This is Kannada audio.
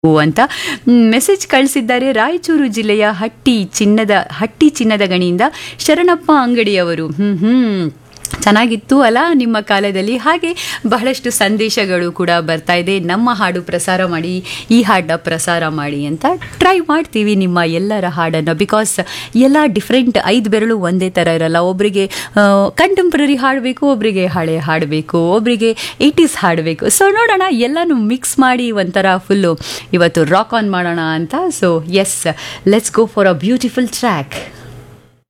ಅಂತ ಮೆಸೇಜ್ ಕಳಿಸಿದ್ದಾರೆ ರಾಯಚೂರು ಜಿಲ್ಲೆಯ ಹಟ್ಟಿ ಚಿನ್ನದ ಹಟ್ಟಿ ಚಿನ್ನದ ಗಣಿಯಿಂದ ಶರಣಪ್ಪ ಅಂಗಡಿಯವರು ಹ್ಮ್ ಹ್ಮ್ ಚೆನ್ನಾಗಿತ್ತು ಅಲ್ಲ ನಿಮ್ಮ ಕಾಲದಲ್ಲಿ ಹಾಗೆ ಬಹಳಷ್ಟು ಸಂದೇಶಗಳು ಕೂಡ ಬರ್ತಾ ಇದೆ ನಮ್ಮ ಹಾಡು ಪ್ರಸಾರ ಮಾಡಿ ಈ ಹಾಡನ್ನ ಪ್ರಸಾರ ಮಾಡಿ ಅಂತ ಟ್ರೈ ಮಾಡ್ತೀವಿ ನಿಮ್ಮ ಎಲ್ಲರ ಹಾಡನ್ನು ಬಿಕಾಸ್ ಎಲ್ಲ ಡಿಫ್ರೆಂಟ್ ಐದು ಬೆರಳು ಒಂದೇ ಥರ ಇರಲ್ಲ ಒಬ್ಬರಿಗೆ ಕಂಟೆಂಪ್ರರಿ ಹಾಡಬೇಕು ಒಬ್ಬರಿಗೆ ಹಳೆ ಹಾಡಬೇಕು ಒಬ್ಬರಿಗೆ ಏಯ್ಟೀಸ್ ಹಾಡಬೇಕು ಸೊ ನೋಡೋಣ ಎಲ್ಲನೂ ಮಿಕ್ಸ್ ಮಾಡಿ ಒಂಥರ ಫುಲ್ಲು ಇವತ್ತು ರಾಕ್ ಆನ್ ಮಾಡೋಣ ಅಂತ so yes let's go for a beautiful track